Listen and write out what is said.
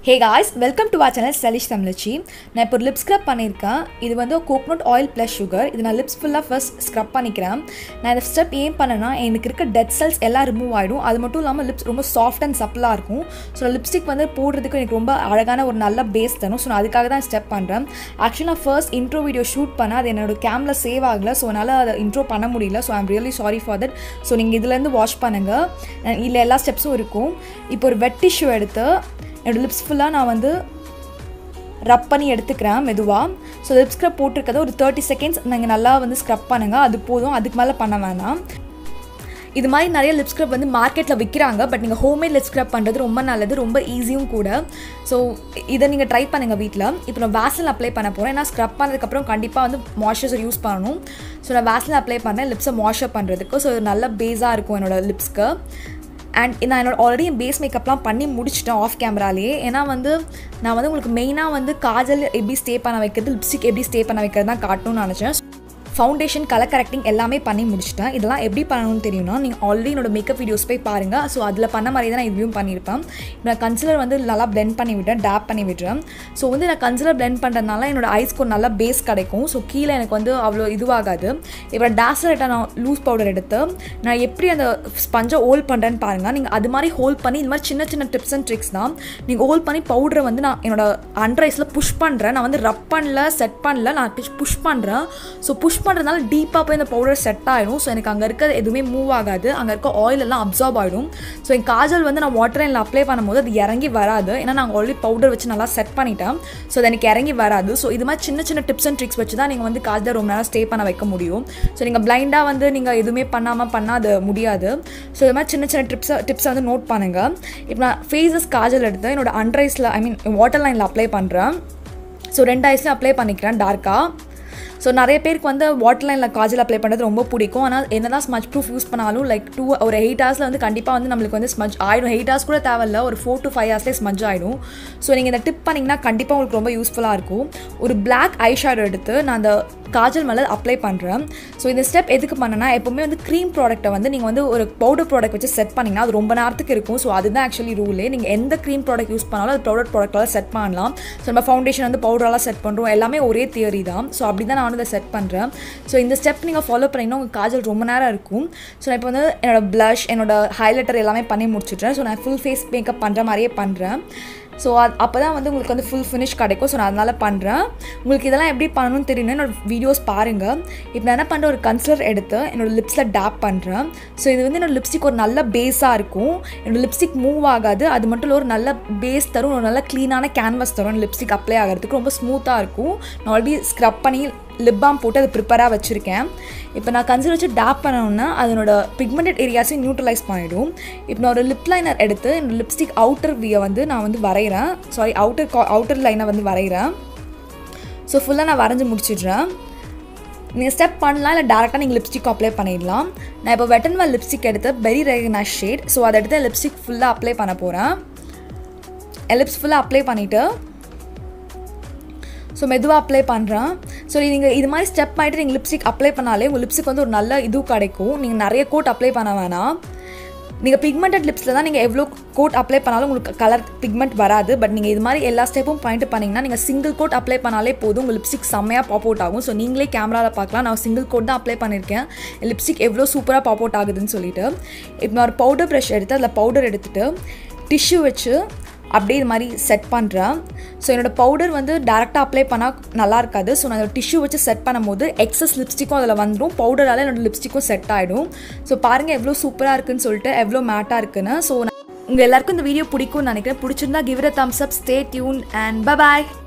hey guys welcome to our channel Salish Tamizhachi நான் இப்போ lip scrub பண்ணியிருக்கேன் இது வந்து கோகோனட் ஆயில் ப்ளஸ் சுகர் இது நான் லிப்ஸ் ஃபுல்லாக ஃபர்ஸ்ட் ஸ்க்ரப் பண்ணிக்கிறேன் நான் இந்த ஸ்டெப் ஏன் பண்ணேன்னா எனக்கு இருக்க டெட் செல்ஸ் எல்லாம் ரிமூவ் ஆகிடும் அது மட்டும் இல்லாமல் லிப்ஸ் ரொம்ப சாஃப்ட் அண்ட் சப்பிளாக இருக்கும் ஸோ லிப்ஸ்டிக் வந்து போடுறதுக்கு எனக்கு ரொம்ப அழகான ஒரு நல்ல பேஸ் தரும் ஸோ நான் அதுக்காக தான் ஸ்டெப் பண்ணுறேன் ஆக்சுவலி நான் ஃபர்ஸ்ட் இன்ட்ரோ வீடியோ ஷூட் பண்ணேன் அது என்னோட கேமில் சேவ் ஆகலை ஸோ என்னால் அதை இன்ட்ரோ பண்ண முடியல so I'm really sorry for that so நீங்கள் இதுலேருந்து வாஷ் பண்ணுங்கள் இல்லை எல்லா ஸ்டெப்ஸும் இருக்கும் இப்போ ஒரு வெட் டிஷ்யூ எடுத்து என்னோடய லிப்ஸ் ஃபுல்லாக நான் வந்து ரப் பண்ணி எடுத்துக்கிறேன் மெதுவாக ஸோ லிப் ஸ்க்ரப் போட்டிருக்கதை ஒரு தேர்ட்டி செகண்ட்ஸ் நீங்கள் நல்லா வந்து ஸ்க்ரப் பண்ணுங்கள் அது போதும் அதுக்கு மேலே பண்ண வேணாம் இது மாதிரி நிறைய லிப் ஸ்க்ரப் வந்து மார்க்கெட்டில் விற்கிறாங்க பட் நீங்கள் ஹோம்மேட் லிப் ஸ்க்ரப் பண்ணுறது ரொம்ப நல்லது ரொம்ப ஈஸியும் கூட ஸோ இதை நீங்கள் ட்ரை பண்ணுங்கள் வீட்டில் இப்போ நான் வேஸ்லின் அப்ளை பண்ண போகிறேன் ஏன்னா ஸ்க்ரப் பண்ணதுக்கப்புறம் கண்டிப்பாக வந்து மாய்ஸ்சரைசர் யூஸ் பண்ணணும் ஸோ நான் வேஸ்லின் அப்ளை பண்ணேன் லிப்ஸை மாய்ஸ்சர் பண்ணுறதுக்கு ஸோ நல்ல பேஸாக இருக்கும் என்னோடய லிப்ஸ்க்கு அண்ட் நான் என்னோட ஆல்ரெடி என் பேஸ் மேக்கப்லாம் பண்ணி முடிச்சிட்டேன் ஆஃப் கேமராலேயே ஏன்னா வந்து நான் வந்து உங்களுக்கு மெயினாக வந்து காஜல் எப்படி ஸ்டே பண்ண வைக்கிறது லிப்ஸ்டிக் எப்படி ஸ்டே பண்ண வைக்கிறது தான் காட்டணும்னு நினச்சேன் ஃபவுண்டேஷன் கலர் கரெக்டிங் எல்லாமே பண்ணி முடிச்சிட்டேன் இதெல்லாம் எப்படி பண்ணணும்னு தெரியும்னா நீங்கள் ஆல்ரெடி என்னோட மேக்கப் வீடியோஸ் போய் பாருங்கள் ஸோ அதில் பண்ண மாதிரி தான் நான் இதுவும் பண்ணியிருப்பேன் இப்போ நான் கன்சிலர் வந்து நல்லா பிளெண்ட் பண்ணி விட்டேன் டேப் பண்ணி விடுறேன் ஸோ வந்து நான் கன்சிலர் பிளெண்ட் பண்ணுறதுனால என்னோட ஐஸ்க்கு ஒரு நல்ல பேஸ் கிடைக்கும் ஸோ கீழே எனக்கு வந்து அவ்வளோ இதுவாகாது இப்போ டேசலட்டை நான் லூஸ் பவுடர் எடுத்து நான் எப்படி அந்த ஸ்பஞ்சை ஹோல்ட் பண்ணுறேன்னு பாருங்கள் நீங்கள் அது மாதிரி ஹோல்ட் பண்ணி இது மாதிரி சின்ன சின்ன டிப்ஸ் அண்ட் ட்ரிக்ஸ் தான் நீங்கள் ஹோல்ட் பண்ணி பவுடரை வந்து நான் என்னோட அண்டர் ஐஸில் புஷ் பண்ணுறேன் நான் வந்து ரப் பண்ணல செட் பண்ணல நான் புஷ் பண்ணுறேன் ஸோ புஷ் பண்ணுறதுனால டீப்பாக போய் இந்த பவுடர் செட் ஆகிடும் ஸோ எனக்கு அங்கே இருக்க எதுவுமே மூவ் ஆகாது அங்கே இருக்க ஆயில் எல்லாம் அப்சார்ப் ஆகிடும் ஸோ என் காஜல் வந்து நான் வாட்டர் லைனில் அப்ளை பண்ணும்போது அது இறங்கி வராது ஏன்னா நாங்கள் ஆல்ரெடி பவுடர் வச்சு நல்லா செட் பண்ணிட்டேன் ஸோ அது எனக்கு இறங்கி வராது ஸோ இது மாதிரி சின்ன சின்ன டிப்ஸ் அண்ட் ட்ரிக்ஸ் வச்சு தான் நீங்கள் வந்து காஜல் ரொம்ப நேரம் ஸ்டே பண்ண வைக்க முடியும் ஸோ நீங்கள் பிளைண்டாக வந்து நீங்கள் எதுவுமே பண்ணாமல் பண்ணால் அது முடியாது ஸோ இது மாதிரி சின்ன சின்ன டிப்ஸை டிப்ஸை வந்து நோட் பண்ணுங்கள் இப்போ நான் ஃபேஸஸ் காஜல் எடுத்து என்னோட அண்டர் ஐஸில் I mean water line apply பண்ணுறேன் ஸோ ரெண்டு ஐஸ்லையும் அப்ளை பண்ணிக்கிறேன் டார்க்காக ஸோ நிறைய பேருக்கு வந்து வாட்டர் லைனில் காஜல் அப்ளை பண்ணுறது ரொம்ப பிடிக்கும் ஆனால் என்ன தான் ஸ்மச் ப்ரூஃப் யூஸ் பண்ணாலும் லைக் டூ ஒரு எயிட் ஹவர்ஸில் வந்து கண்டிப்பாக வந்து நம்மளுக்கு வந்து ஸ்மஜ் ஆகிடும் எயிட் ஹவர்ஸ் கூட தேவையில்ல ஒரு ஃபோர் டு ஃபைவ் ஹவர்ஸ்லேயே ஸ்மஜ் ஆகிடும் ஸோ நீங்கள் இந்த டிப் பண்ணிங்கன்னா கண்டிப்பாக உங்களுக்கு ரொம்ப யூஸ்ஃபுல்லாக இருக்கும் ஒரு பிளாக் ஐ ஷேடோ எடுத்து நான் அந்த காஜல் மேலே அப்ளை பண்ணுறேன் ஸோ இந்த ஸ்டெப் எதுக்கு பண்ணனா எப்போவுமே வந்து க்ரீம் ப்ராடக்ட்டை வந்து நீங்கள் வந்து ஒரு பவுடர் ப்ராடக்ட் வச்சு செட் பண்ணிங்கன்னா அது ரொம்ப நேரத்துக்கு இருக்கும் ஸோ அதுதான் ஆக்சுவலி ரூலே நீங்கள் எந்த க்ரீம் ப்ராடக்ட் யூஸ் பண்ணாலும் அது பவுடர் ப்ராடக்டால் செட் பண்ணலாம் ஸோ நம்ம ஃபவுண்டேஷன் வந்து பவுடராலாம் செட் பண்ணுறோம் எல்லாமே ஒரே தியரி தான் ஸோ அப்படி தான் நான் வந்து இதை செட் பண்ணுறேன் ஸோ இந்த ஸ்டெப் நீங்கள் ஃபாலோ பண்ணிங்கன்னா உங்கள் காஜல் ரொம்ப நேரம் இருக்கும் ஸோ நான் இப்போ வந்து என்னோட ப்ளஷ் என்னோட ஹைலைட்டர் எல்லாமே பண்ணி முடிச்சிட்றேன் ஸோ நான் ஃபுல் ஃபேஸ் மேக்கப் பண்ணுற மாதிரியே பண்ணுறேன் ஸோ அது அப்போ தான் வந்து உங்களுக்கு வந்து ஃபுல் ஃபினிஷ் கிடைக்கும் ஸோ நான் அதனால் பண்ணுறேன் உங்களுக்கு இதெல்லாம் எப்படி பண்ணணும்னு தெரியணும் என்னோடய வீடியோஸ் பாருங்கள் இப்போ நான் என்ன பண்ணுறேன் ஒரு கன்சிலர் எடுத்து என்னோடய லிப்ஸில் டேப் பண்ணுறேன் ஸோ இது வந்து என்னோடய லிப்ஸ்டிக் ஒரு நல்ல பேஸாக இருக்கும் என்னோடய லிப்ஸ்டிக் மூவ் ஆகாது அது மட்டும் இல்லை ஒரு நல்ல பேஸ் தரும் ஒரு நல்ல க்ளீனான கேன்வாஸ் தரும் லிப்ஸ்டிக் அப்ளை ஆகிறதுக்கு ரொம்ப ஸ்மூத்தாக இருக்கும் நான் ஆல்ரெடி ஸ்க்ரப் பண்ணி லிப் பாம் போட்டு அது ப்ரிப்பராக வச்சுருக்கேன் இப்போ நான் கன்சிலர் வச்சு டேப் பண்ணணுன்னா அதனோட பிக்மெண்டட் ஏரியாஸையும் நியூட்ரலைஸ் பண்ணிவிடும் இப்போ நான் ஒரு லிப் லைனர் எடுத்து என்னோட லிப்ஸ்டிக் அவுட்டர் வியை வந்து நான் வந்து வரைகிறேன் சாரி அவுட்டர் அவுட்டர் லைனை வந்து வரைகிறேன் ஸோ ஃபுல்லாக நான் வரைஞ்சி முடிச்சிடுறேன் நீங்கள் ஸ்டெப் பண்ணலாம் இல்லை டேரெக்டாக நீங்கள் லிப்ஸ்டிக் அப்ளை பண்ணிடலாம் நான் இப்போ வெட்டன்வெல் லிப்ஸ்டிக் எடுத்து பெரி ரெகனைஸ் ஷேட் ஸோ அதை எடுத்து லிப்ஸ்டிக் ஃபுல்லாக அப்ளை பண்ண போகிறேன் லிப்ஸ் ஃபுல்லாக அப்ளை பண்ணிவிட்டு ஸோ மெதுவாக அப்ளை பண்ணுறேன் ஸோ நீங்கள் இது மாதிரி ஸ்டெப் ஆகிட்டு நீங்கள் லிப்ஸ்டிக் அப்ளை பண்ணாலே உங்கள் லிப்ஸுக்கு வந்து ஒரு நல்ல இது கிடைக்கும் நீங்கள் நிறைய கோட் அப்ளை பண்ண வேணாம் நீங்கள் பிக்மெண்டட் லிப்ஸில் தான் நீங்கள் எவ்வளோ கோட் அப்ளை பண்ணாலும் உங்களுக்கு கலர் பிக்மெண்ட் வராது பட் நீங்கள் இது மாதிரி எல்லா ஸ்டெப்பும் பாயிண்ட் பண்ணிங்கன்னா நீங்கள் சிங்கிள் கோட் அப்ளை பண்ணாலே போதும் உங்கள் லிப்ஸ்டிக் செம்மையாக பாப் அவுட் ஆகும் ஸோ நீங்களே கேமராவில் பார்க்கலாம் நான் சிங்கிள் கோட் தான் அப்ளை பண்ணியிருக்கேன் லிப்ஸ்டிக் எவ்வளோ சூப்பராக பாப் அவுட் ஆகுதுன்னு சொல்லிட்டு இப்போ நான் ஒரு பவுடர் ப்ரஷ் எடுத்து அதில் பவுடர் எடுத்துகிட்டு டிஷ்யூ வச்சு அப்படியே இது மாதிரி செட் பண்ணுறேன் ஸோ என்னோடய பவுடர் வந்து டேரெக்டாக அப்ளை பண்ணால் நல்லா இருக்காது ஸோ நான் டிஷ்யூ வச்சு செட் பண்ணும்போது எக்ஸஸ் லிப்ஸ்டிக்கும் அதில் வந்துடும் பவுடரால் என்னோடய லிப்ஸ்டிக்கும் செட் ஆகிடும் ஸோ பாருங்கள் எவ்வளோ சூப்பராக இருக்குன்னு சொல்லிட்டு எவ்வளோ மேட்டாக இருக்குன்னு ஸோ உங்கள் எல்லாருக்கும் இந்த வீடியோ பிடிக்கும்னு நினைக்கிறேன் பிடிச்சிருந்தா give a thumbs up stay tuned and bye